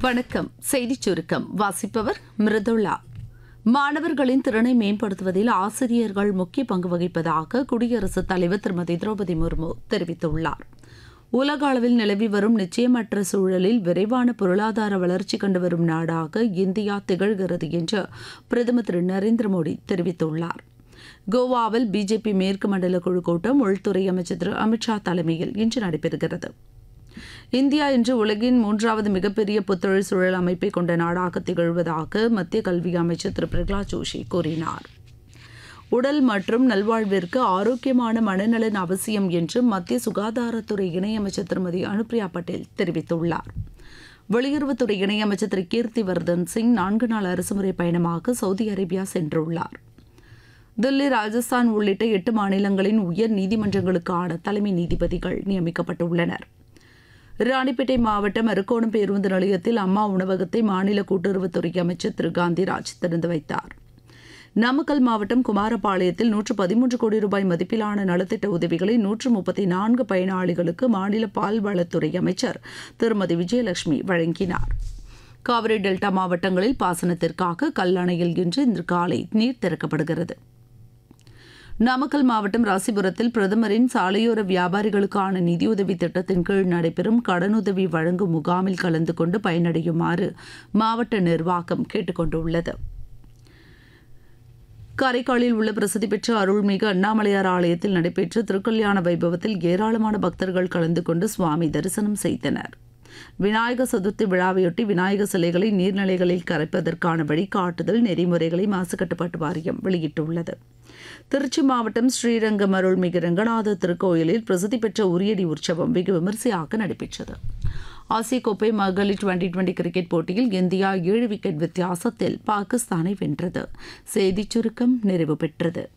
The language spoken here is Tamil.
வணக்கம் செய்திச் சுருக்கம் வாசிப்பவர் மிருதுளா மாணவர்களின் திறனை மேம்படுத்துவதில் ஆசிரியர்கள் முக்கிய பங்கு வகிப்பதாக குடியரசுத் தலைவர் திருமதி திரௌபதி முர்மு தெரிவித்துள்ளார் உலக அளவில் நிலவி வரும் நிச்சயமற்ற சூழலில் விரைவான பொருளாதார வளர்ச்சி கண்டு வரும் நாடாக இந்தியா திகழ்கிறது என்று பிரதமர் திரு நரேந்திர மோடி தெரிவித்துள்ளார் கோவாவில் பிஜேபி மேற்கு மண்டல குழு கூட்டம் உள்துறை அமைச்சர் திரு அமித்ஷா தலைமையில் இன்று நடைபெறுகிறது இந்தியா இன்று உலகின் மூன்றாவது மிகப்பெரிய புத்தொழில் சூழல் அமைப்பை கொண்ட நாடாக திகழ்வதாக மத்திய கல்வி அமைச்சர் திரு பிரகலாத் ஜோஷி கூறினார் உடல் மற்றும் நல்வாழ்விற்கு ஆரோக்கியமான மனநலன் அவசியம் என்று மத்திய சுகாதாரத்துறை இணையமைச்சர் திருமதி அனுப்ரியா பட்டேல் தெரிவித்துள்ளார் வெளியுறவுத்துறை இணையமைச்சர் திரு கீர்த்திவர்தன் சிங் நான்கு நாள் அரசுமுறை பயணமாக சவுதி அரேபியா சென்றுள்ளார் தில்லி ராஜஸ்தான் உள்ளிட்ட எட்டு மாநிலங்களின் உயர் நீதிமன்றங்களுக்கான தலைமை நீதிபதிகள் நியமிக்கப்பட்டுள்ளனர் ராணிப்பேட்டை மாவட்டம் அரக்கோணம் பேருந்து நிலையத்தில் அம்மா உணவகத்தை மாநில கூட்டுறவுத்துறை அமைச்சர் திரு காந்திராஜ் திறந்து வைத்தார் நாமக்கல் மாவட்டம் குமாரபாளையத்தில் நூற்று பதிமூன்று கோடி ரூபாய் மதிப்பிலான நலத்திட்ட உதவிகளை நூற்று முப்பத்தி நான்கு பயனாளிகளுக்கு மாநில பால்வளத்துறை அமைச்சர் திருமதி விஜயலட்சுமி வழங்கினார் காவிரி டெல்டா மாவட்டங்களில் பாசனத்திற்காக கல்லணையில் இன்று இன்று காலை நீர் திறக்கப்படுகிறது நாமக்கல் மாவட்டம் ராசிபுரத்தில் பிரதமரின் சாலையோர வியாபாரிகளுக்கான நிதியுதவி திட்டத்தின் கீழ் நடைபெறும் கடனுதவி வழங்கும் முகாமில் கலந்து கொண்டு பயனடையுமாறு மாவட்ட நிர்வாகம் கேட்டுக்கொண்டுள்ளது காரைக்காலில் உள்ள பிரசித்தி பெற்ற அருள்மிகு அண்ணாமலையார் ஆலயத்தில் நடைபெற்ற திருக்கல்யாண வைபவத்தில் ஏராளமான பக்தர்கள் கலந்து கொண்டு சுவாமி தரிசனம் செய்தனர் விநாயகர் சதுர்த்தி விழாவையொட்டி விநாயகர் சிலைகளை நீர்நிலைகளில் கரைப்பதற்கான வழிகாட்டுதல் நெறிமுறைகளை மாசு கட்டுப்பாட்டு வாரியம் வெளியிட்டுள்ளது திருச்சி மாவட்டம் ஸ்ரீரங்கம் அருள்மிகு ரங்கநாத திருக்கோயிலில் பிரசித்தி பெற்ற உரியடி உற்சவம் வெகு விமரிசையாக நடைபெற்றது ஆசிய கோப்பை மகளிர் டுவெண்டி டுவெண்டி கிரிக்கெட் போட்டியில் இந்தியா ஏழு விக்கெட் வித்தியாசத்தில் பாகிஸ்தானை வென்றது செய்திச் சுருக்கம் நிறைவு பெற்றது